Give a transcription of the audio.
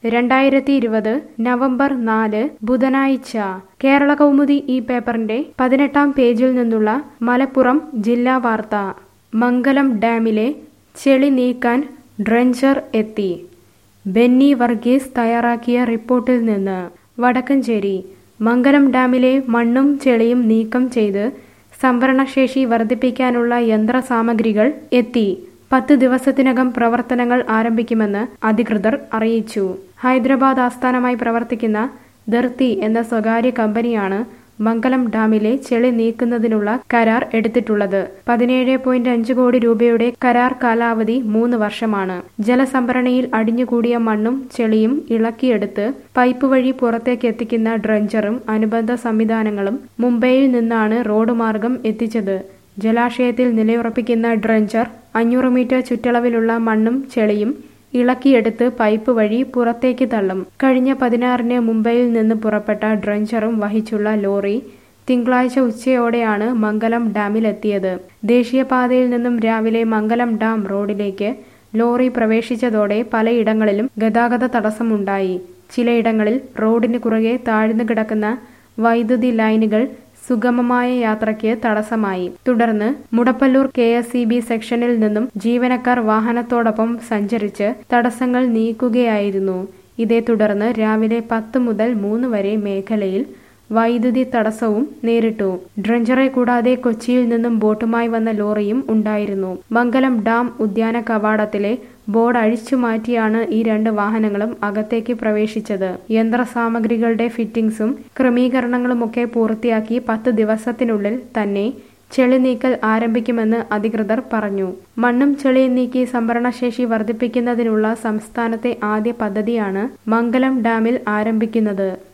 രണ്ടായിരത്തി ഇരുപത് നവംബർ നാല് ബുധനാഴ്ച കേരള കൗമുദി ഈ പേപ്പറിന്റെ പതിനെട്ടാം പേജിൽ നിന്നുള്ള മലപ്പുറം ജില്ലാ വാർത്ത മംഗലം ഡാമിലെ ചെളി നീക്കാൻ ഡ്രഞ്ചർ എത്തി ബെന്നി വർഗീസ് തയ്യാറാക്കിയ റിപ്പോർട്ടിൽ നിന്ന് വടക്കഞ്ചേരി മംഗലം ഡാമിലെ മണ്ണും ചെളിയും നീക്കം ചെയ്ത് സംഭരണശേഷി വർദ്ധിപ്പിക്കാനുള്ള യന്ത്രസാമഗ്രികൾ എത്തി പത്ത് ദിവസത്തിനകം പ്രവർത്തനങ്ങൾ ആരംഭിക്കുമെന്ന് അധികൃതർ അറിയിച്ചു ഹൈദരാബാദ് ആസ്ഥാനമായി പ്രവർത്തിക്കുന്ന ദർത്തി എന്ന സ്വകാര്യ കമ്പനിയാണ് മംഗലം ഡാമിലെ ചെളി നീക്കുന്നതിനുള്ള കരാർ എടുത്തിട്ടുള്ളത് പതിനേഴ് പോയിന്റ് അഞ്ച് കോടി രൂപയുടെ കരാർ കാലാവധി മൂന്ന് വർഷമാണ് ജലസംഭരണിയിൽ അടിഞ്ഞുകൂടിയ മണ്ണും ചെളിയും ഇളക്കിയെടുത്ത് പൈപ്പ് വഴി പുറത്തേക്ക് എത്തിക്കുന്ന ഡ്രഞ്ചറും അനുബന്ധ സംവിധാനങ്ങളും മുംബൈയിൽ നിന്നാണ് റോഡ് മാർഗം എത്തിച്ചത് ജലാശയത്തിൽ നിലയുറപ്പിക്കുന്ന ഡ്രഞ്ചർ അഞ്ഞൂറ് മീറ്റർ ചുറ്റളവിലുള്ള മണ്ണും ചെളിയും ഇളക്കിയെടുത്ത് പൈപ്പ് വഴി പുറത്തേക്ക് തള്ളും കഴിഞ്ഞ പതിനാറിന് മുംബൈയിൽ നിന്ന് പുറപ്പെട്ട ഡ്രഞ്ചറും വഹിച്ചുള്ള ലോറി തിങ്കളാഴ്ച ഉച്ചയോടെയാണ് മംഗലം ഡാമിലെത്തിയത് ദേശീയപാതയിൽ നിന്നും രാവിലെ മംഗലം ഡാം റോഡിലേക്ക് ലോറി പ്രവേശിച്ചതോടെ പലയിടങ്ങളിലും ഗതാഗത തടസ്സമുണ്ടായി ചിലയിടങ്ങളിൽ റോഡിന് കുറുകെ താഴ്ന്നു കിടക്കുന്ന വൈദ്യുതി ലൈനുകൾ സുഗമമായ യാത്രയ്ക്ക് തടസ്സമായി തുടർന്ന് Mudappallur K S E B സെക്ഷനിൽ നിന്നും ജീവനക്കാർ വാഹനത്തോടൊപ്പം സഞ്ചരിച്ച് തടസ്സങ്ങൾ നീക്കുകയായിരുന്നു ഇതേ തുടർന്ന് രാവിലെ പത്ത് മുതൽ മൂന്ന് വരെ മേഖലയിൽ വൈദ്യുതി തടസ്സവും നേരിട്ടു ഡ്രഞ്ചറെ കൂടാതെ കൊച്ചിയിൽ നിന്നും ബോട്ടുമായി വന്ന ലോറിയും ഉണ്ടായിരുന്നു മംഗലം ഡാം ഉദ്യാന കവാടത്തിലെ ബോർഡ് അഴിച്ചു മാറ്റിയാണ് ഈ രണ്ട് വാഹനങ്ങളും അകത്തേക്ക് പ്രവേശിച്ചത് യന്ത്രസാമഗ്രികളുടെ ഫിറ്റിംഗ്സും ക്രമീകരണങ്ങളുമൊക്കെ പൂർത്തിയാക്കി പത്ത് ദിവസത്തിനുള്ളിൽ തന്നെ ചെളി നീക്കൽ ആരംഭിക്കുമെന്ന് അധികൃതർ പറഞ്ഞു മണ്ണും ചെളിയും നീക്കി സംഭരണശേഷി വർദ്ധിപ്പിക്കുന്നതിനുള്ള സംസ്ഥാനത്തെ ആദ്യ പദ്ധതിയാണ് മംഗലം ഡാമിൽ ആരംഭിക്കുന്നത്